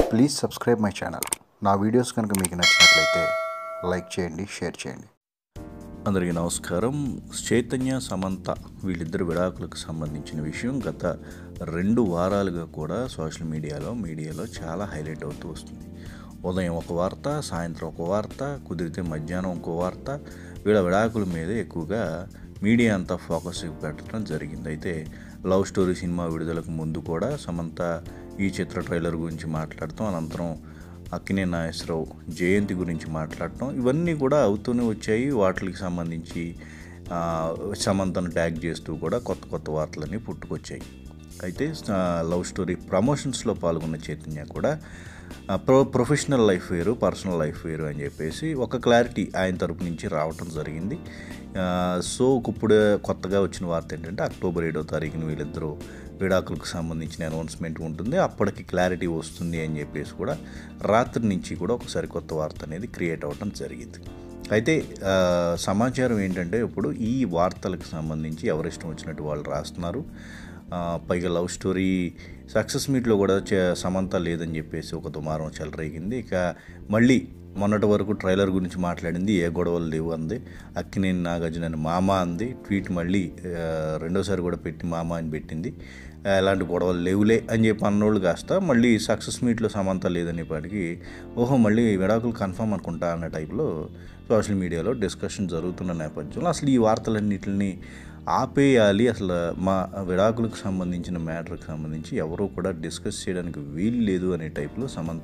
please subscribe my channel నా videos కనుక మీకు నచ్చినట్లయితే లైక్ చేయండి షేర్ చేయండి అందరికీ నమస్కారం చైతన్య సమంత వీళ్ళిద్దరు విడాకులకు సంబంధించిన విషయం గత రెండు వారాలుగా కూడా సోషల్ మీడియాలో మీడియాలో చాలా హైలైట్ అవుతూ వస్తుంది ఉదయం ఒక వార్త సాయంత్రం ఒక వార్త కుదిరితే మధ్యాహ్నం ఇంకో వార్త వీళ్ళ విడాకుల మీద ఎక్కువగా మీడియా అంతా ఫోకస్ పెట్టడం జరిగింది అయితే లవ్ స్టోరీ సినిమా విడుదలకు ముందు కూడా సమంత ఈ చిత్ర ట్రైలర్ గురించి మాట్లాడటం అనంతరం అక్కినే నాగేశ్వరరావు జయంతి గురించి మాట్లాడటం ఇవన్నీ కూడా అవుతూనే వచ్చాయి వాటికి సంబంధించి ఆ, సమంతను ట్యాగ్ చేస్తూ కూడా కొత్త కొత్త వార్తలన్నీ పుట్టుకొచ్చాయి అయితే ఆ, లవ్ స్టోరీ ప్రమోషన్స్లో పాల్గొన్న చైతన్య కూడా ఆ, ప్రొ ప్రొఫెషనల్ లైఫ్ వేరు పర్సనల్ లైఫ్ వేరు అని చెప్పేసి ఒక క్లారిటీ ఆయన తరపు నుంచి రావటం జరిగింది ఆ, సో ఇప్పుడు కొత్తగా వచ్చిన వార్త ఏంటంటే అక్టోబర్ ఏడో తారీఖున వీళ్ళిద్దరూ విడాకులకు సంబంధించిన అనౌన్స్మెంట్ ఉంటుంది అప్పటికి క్లారిటీ వస్తుంది అని చెప్పేసి కూడా రాత్రి నుంచి కూడా ఒక సరికొత్త వార్త అనేది క్రియేట్ అవ్వడం జరిగింది అయితే ఆ, సమాచారం ఏంటంటే ఇప్పుడు ఈ వార్తలకు సంబంధించి ఎవరిష్టం వచ్చినట్టు వాళ్ళు రాస్తున్నారు ఆ, పైగా లవ్ స్టోరీ సక్సెస్ మీట్లో కూడా చే- సమంత లేదని చెప్పేసి ఒక దుమారం చెలరేగింది ఇక మళ్ళీ మొన్నటి వరకు ట్రైలర్ గురించి మాట్లాడింది ఏ గొడవలు లేవు అంది అక్కినేని నాగార్జున అని మామ అంది ట్వీట్ మళ్ళీ ఆ, రెండోసారి కూడా పెట్టి మామ అని పెట్టింది ఆ, ఎలాంటి గొడవలు లేవులే అని చెప్పి అన్నోళ్ళు కాస్త మళ్ళీ సక్సెస్ మీట్లో సమంత లేదనేపాటికి ఓహో మళ్ళీ విడాకులు కన్ఫర్మ్ అనుకుంటా అన్న టైప్లో సోషల్ మీడియాలో డిస్కషన్ జరుగుతున్న నేపథ్యంలో అసలు ఈ వార్తలన్నిటిని ఆపేయాలి అసలు మా విడాకులకు సంబంధించిన మ్యాటర్కి సంబంధించి ఎవరూ కూడా డిస్కస్ చేయడానికి వీలు లేదు అనే టైప్లో సమంత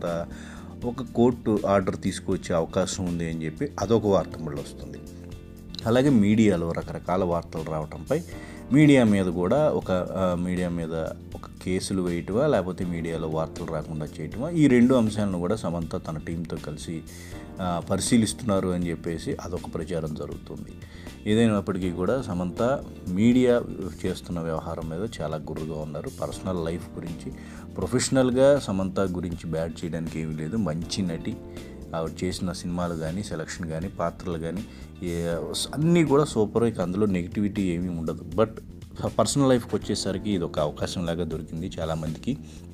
ఒక కోర్టు ఆర్డర్ తీసుకొచ్చే అవకాశం ఉంది అని చెప్పి అదొక వార్త మళ్ళీ వస్తుంది అలాగే మీడియాలో రకరకాల వార్తలు రావటంపై మీడియా మీద కూడా ఒక ఆ, మీడియా మీద ఒక కేసులు వేయటమా లేకపోతే మీడియాలో వార్తలు రాకుండా చేయటమా ఈ రెండు అంశాలను కూడా సమంత తన టీంతో కలిసి ఆ, పరిశీలిస్తున్నారు అని చెప్పేసి అదొక ప్రచారం జరుగుతుంది ఏదైనప్పటికీ కూడా సమంత మీడియా చేస్తున్న వ్యవహారం మీద చాలా గుర్రుగా ఉన్నారు పర్సనల్ లైఫ్ గురించి ప్రొఫెషనల్గా సమంత గురించి బ్యాడ్ చేయడానికి ఏమీ లేదు మంచి నటి ఆవిడ చేసిన సినిమాలు కానీ సెలక్షన్ కానీ పాత్రలు కానీ ఏ- అన్నీ కూడా సూపర్ ఇక అందులో నెగిటివిటీ ఏమీ ఉండదు బట్ పర్సనల్ లైఫ్కి వచ్చేసరికి ఇది ఒక అవకాశం లాగా దొరికింది చాలామందికి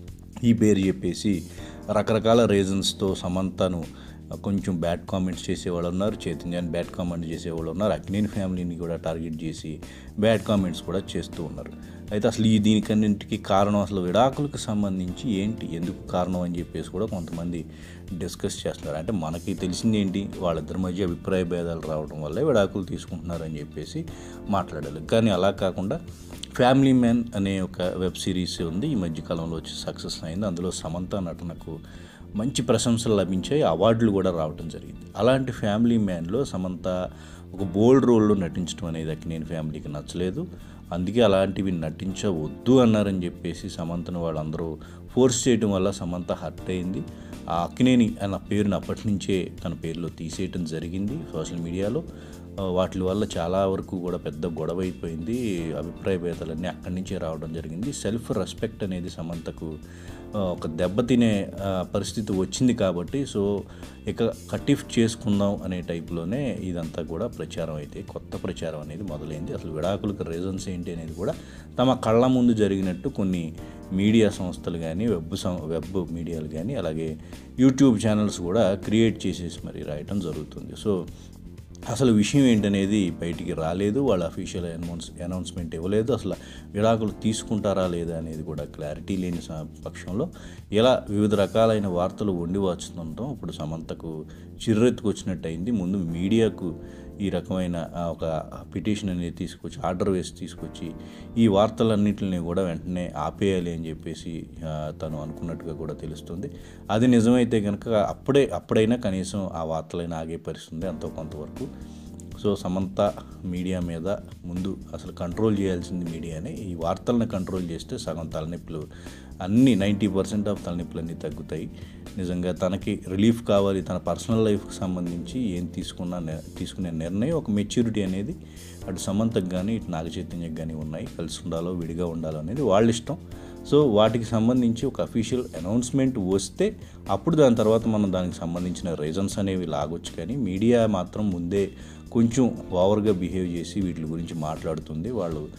ఈ పేరు చెప్పేసి రకరకాల రీజన్స్తో సమంతను కొంచెం బ్యాడ్ కామెంట్స్ చేసేవాళ్ళు ఉన్నారు చైతన్యాన్ని బ్యాడ్ కామెంట్ చేసేవాళ్ళు ఉన్నారు అక్నేని ఫ్యామిలీని కూడా టార్గెట్ చేసి బ్యాడ్ కామెంట్స్ కూడా చేస్తూ ఉన్నారు అయితే అసలు ఈ దీనికన్నింటికి కారణం అసలు విడాకులకు సంబంధించి ఏంటి ఎందుకు కారణం అని చెప్పేసి కూడా కొంతమంది డిస్కస్ చేస్తున్నారు అంటే మనకి తెలిసింది ఏంటి వాళ్ళిద్దరి మధ్య అభిప్రాయ భేదాలు రావడం వల్లే విడాకులు తీసుకుంటున్నారని చెప్పేసి మాట్లాడాలి కానీ అలా కాకుండా ఫ్యామిలీ మ్యాన్ అనే ఒక వెబ్ సిరీస్ ఉంది ఈ మధ్యకాలంలో వచ్చి సక్సెస్ అయింది అందులో సమంత నటనకు మంచి ప్రశంసలు లభించాయి అవార్డులు కూడా రావడం జరిగింది అలాంటి ఫ్యామిలీ మ్యాన్లో సమంత ఒక బోల్డ్ రోల్లో నటించడం అనేది అక్కినేని ఫ్యామిలీకి నచ్చలేదు అందుకే అలాంటివి నటించవద్దు అన్నారని చెప్పేసి సమంతను వాళ్ళందరూ ఫోర్స్ చేయడం వల్ల సమంత హర్ట్ అయింది ఆ అక్కినేని అన్న పేరుని అప్పటి నుంచే తన పేరులో తీసేయటం జరిగింది సోషల్ మీడియాలో ఆ, వాటి వల్ల చాలా వరకు కూడా పెద్ద గొడవ అయిపోయింది అభిప్రాయ భేదాలన్నీ అక్కడి నుంచే రావడం జరిగింది సెల్ఫ్ రెస్పెక్ట్ అనేది సమంతకు ఆ, ఒక దెబ్బతినే ఆ, పరిస్థితి వచ్చింది కాబట్టి సో ఇక కటిఫ్ చేసుకుందాం అనే టైప్లోనే ఇదంతా కూడా ప్రచారం అయితే కొత్త ప్రచారం అనేది మొదలైంది అసలు విడాకులకు రీజన్స్ ఏంటి అనేది కూడా తమ కళ్ళ ముందు జరిగినట్టు కొన్ని మీడియా సంస్థలు కానీ వెబ్ సం వెబ్ మీడియాలు కానీ అలాగే యూట్యూబ్ ఛానల్స్ కూడా క్రియేట్ చేసేసి మరి రాయటం జరుగుతుంది సో అసలు విషయం ఏంటనేది బయటికి రాలేదు వాళ్ళ అఫీషియల్ అనౌన్స్ అనౌన్స్మెంట్ ఇవ్వలేదు అసలు విడాకులు తీసుకుంటారా లేదా అనేది కూడా క్లారిటీ లేని స- పక్షంలో ఇలా వివిధ రకాలైన వార్తలు వండి వచ్చుతుండటం ఇప్పుడు సమంతకు చిర్రెత్తుకొచ్చినట్టు అయింది ముందు మీడియాకు ఈ రకమైన ఆ, ఒక పిటిషన్ అనేది తీసుకొచ్చి ఆర్డర్ వేసి తీసుకొచ్చి ఈ వార్తలన్నింటిని కూడా వెంటనే ఆపేయాలి అని చెప్పేసి ఆ, తను అనుకున్నట్టుగా కూడా తెలుస్తుంది అది నిజమైతే కనుక అప్పుడే అప్పుడైనా కనీసం ఆ వార్తలైనా ఆగే పరిస్థితుంది ఎంతో కొంతవరకు సో సమంత మీడియా మీద ముందు అసలు కంట్రోల్ చేయాల్సింది మీడియానే ఈ వార్తలను కంట్రోల్ చేస్తే సగం తలనొప్పులు అన్నీ నైంటీ పర్సెంట్ ఆఫ్ తలనొప్పులన్నీ తగ్గుతాయి నిజంగా తనకి రిలీఫ్ కావాలి తన పర్సనల్ లైఫ్కి సంబంధించి ఏం తీసుకున్న ని- తీసుకునే నిర్ణయం ఒక మెచ్యూరిటీ అనేది అటు సమంతకు కానీ ఇటు నాగ చైతన్యకు కానీ ఉన్నాయి కలిసి ఉండాలో విడిగా ఉండాలో అనేది వాళ్ళ ఇష్టం సో వాటికి సంబంధించి ఒక అఫీషియల్ అనౌన్స్మెంట్ వస్తే అప్పుడు దాని తర్వాత మనం దానికి సంబంధించిన రీజన్స్ అనేవి లాగొచ్చు కానీ మీడియా మాత్రం ముందే కొంచెం ఓవర్గా బిహేవ్ చేసి వీటి గురించి మాట్లాడుతుంది వాళ్ళు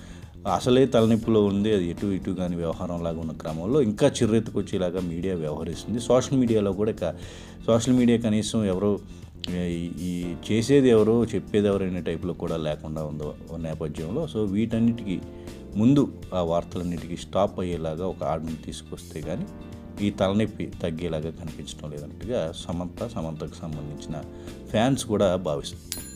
అసలే తలనొప్పిలో ఉంది అది ఎటు ఇటు కానీ వ్యవహారం లాగా ఉన్న క్రమంలో ఇంకా చిర్రెత్తుకొచ్చేలాగా మీడియా వ్యవహరిస్తుంది సోషల్ మీడియాలో కూడా ఇక సోషల్ మీడియా కనీసం ఎవరో ఈ- ఈ చేసేది ఎవరో చెప్పేది ఎవరు అనే టైప్లో కూడా లేకుండా ఉందో ఓ నేపథ్యంలో సో వీటన్నిటికీ ముందు ఆ వార్తలన్నిటికీ స్టాప్ అయ్యేలాగా ఒక ఆర్డర్ని తీసుకొస్తే కానీ ఈ తలనొప్పి తగ్గేలాగా కనిపించడం లేదన్నట్టుగా సమంత సమంతకు సంబంధించిన ఫ్యాన్స్ కూడా భావిస్తున్నారు